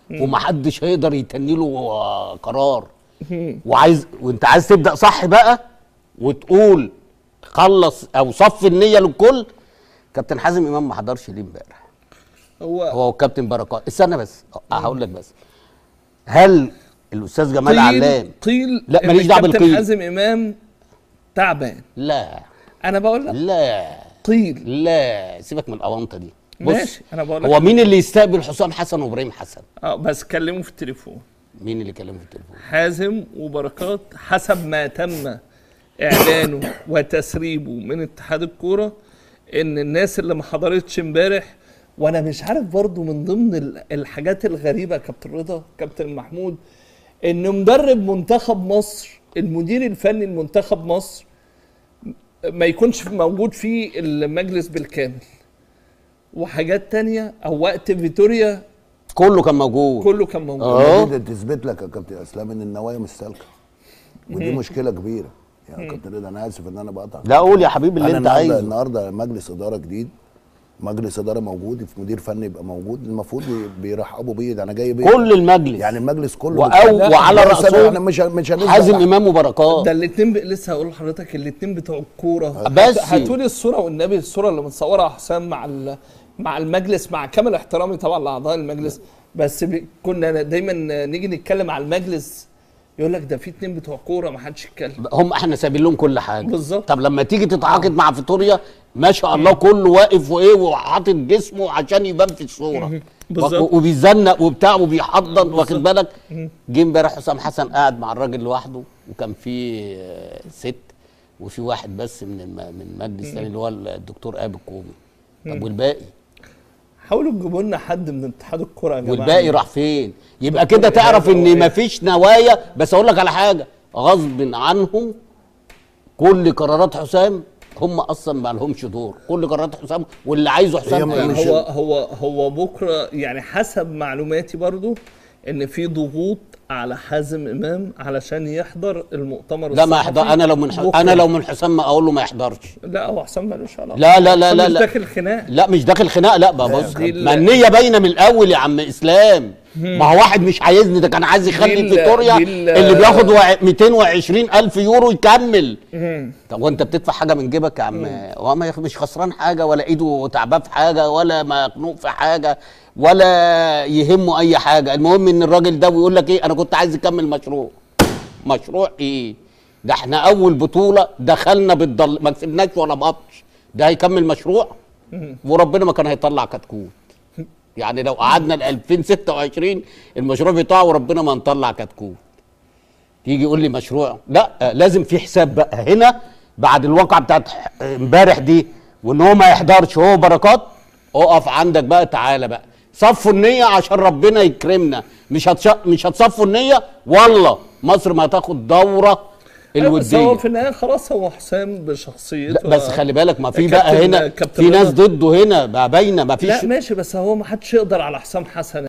ومحدش هيقدر يتني له آه، قرار وعايز وانت عايز تبدا صح بقى وتقول خلص او صف النيه للكل كابتن حازم امام ما حضرش ليه امبارح هو هو كابتن بركات استنى بس هقول لك بس هل الاستاذ جمال علام قيل قيل لا، إن ماليش دعوة كابتن بالقيل. حازم امام تعبان لا انا بقول لك لا قيل لا سيبك من الاونطه دي بص ماشي انا بقول لك هو مين اللي يستقبل حسام حسن وابراهيم حسن اه بس كلمه في التليفون مين اللي كلمه في التليفون حازم وبركات حسب ما تم اعلانه وتسريبه من اتحاد الكوره ان الناس اللي ما حضرتش امبارح وانا مش عارف برضو من ضمن ال- الحاجات الغريبه يا كابتن رضا كابتن محمود ان مدرب منتخب مصر المدير الفني لمنتخب مصر ما يكونش موجود في المجلس بالكامل وحاجات تانية او وقت فيتوريا كله كان موجود كله كان موجود اه دي تثبت لك يا كابتن اسلام ان النوايا مش سالكه ودي مشكله كبيره يعني يا كابتن رضا انا اسف ان انا بقطع لا قول يا حبيبي اللي انا انت النهارده عايزه النهارده مجلس اداره جديد مجلس اداره موجود في مدير فني يبقى موجود المفروض ي- بيرحبوا بيه ده انا جاي بيه كل المجلس يعني المجلس كله وأو لا، وعلى بس أنا- رأسهم احنا مش مش هنسبق حازم لحد. امام وبركات ده الاثنين ب... لسه هقول لحضرتك الاثنين بتوع الكوره بس. هاتولي الصوره والنبي الصوره اللي متصورها حسام مع ال... مع المجلس مع كامل احترامي طبعا لاعضاء المجلس بس ب... كنا دايما نيجي نتكلم على المجلس يقول لك ده في اتنين بتوع كوره ما حدش يتكلم هم احنا سايبين لهم كل حاجه بالظبط. طب لما تيجي تتعاقد مع فيتوريا ما شاء الله كله واقف وايه وحاطط جسمه عشان يبان في الصوره بالظبط. و- وبيزنق وبتاع وبيحضن واخد بالك جه امبارح حسام حسن قاعد مع الراجل لوحده وكان في آه، ست وفي واحد بس من الم... من المجلس الثاني اللي هو الدكتور ابي الكومي طب والباقي حاولوا تجيبوا لنا حد من اتحاد الكوره يا جماعه والباقي راح فين يبقى كده تعرف ان مفيش نوايا بس اقول لك على حاجه غصب عنهم كل قرارات حسام هم اصلا ما لهمش دور كل قرارات حسام واللي عايزه حسام هي هيمشي. مش- هو هو هو بكره يعني حسب معلوماتي برضو ان في ضغوط على حازم امام علشان يحضر المؤتمر لا ما الصحفي يحضر انا لو من ح... بكرة. انا لو من حسام ما اقول له ما يحضرش لا هو حسام مالوش علاقه لا لا لا حسام لا مش لا داخل خناق لا مش داخل خناق لا بقى بص دي ال- ما النيه باينه من الاول يا عم اسلام ما هو واحد مش عايزني ده كان عايز يخلي دي ال- فيتوريا دي ال- اللي بياخد وع- 220 الف يورو يكمل طب وانت بتدفع حاجه من جيبك يا عم هو ما يخ- مش خسران حاجه ولا ايده تعبان في حاجه ولا مخنوق في حاجه ولا يهمه اي حاجه المهم ان الراجل ده بيقول لك ايه انا كنت عايز اكمل مشروع مشروع ايه ده احنا اول بطوله دخلنا بالضل ما كسبناش ولا ماتش ده هيكمل مشروع وربنا ما كان هيطلع كتكوت يعني لو قعدنا ل 2026 المشروع بتاعه وربنا ما نطلع كتكوت تيجي يقول لي مشروع لا آه، لازم في حساب بقى هنا بعد الواقعه بتاعت ح- امبارح دي وان هو ما يحضرش هو بركات اقف عندك بقى تعالى بقى صفوا النيه عشان ربنا يكرمنا مش هتش... مش هتصفوا النيه والله مصر ما هتاخد دوره أيوة، بس هو الوديه في النهايه خلاص هو حسام بشخصيته لا بس خلي بالك ما في كابتن- بقى هنا كابتن في ناس رضا. ضده هنا بقى باينه ما فيش لا ماشي بس هو ما حدش يقدر على حسام حسن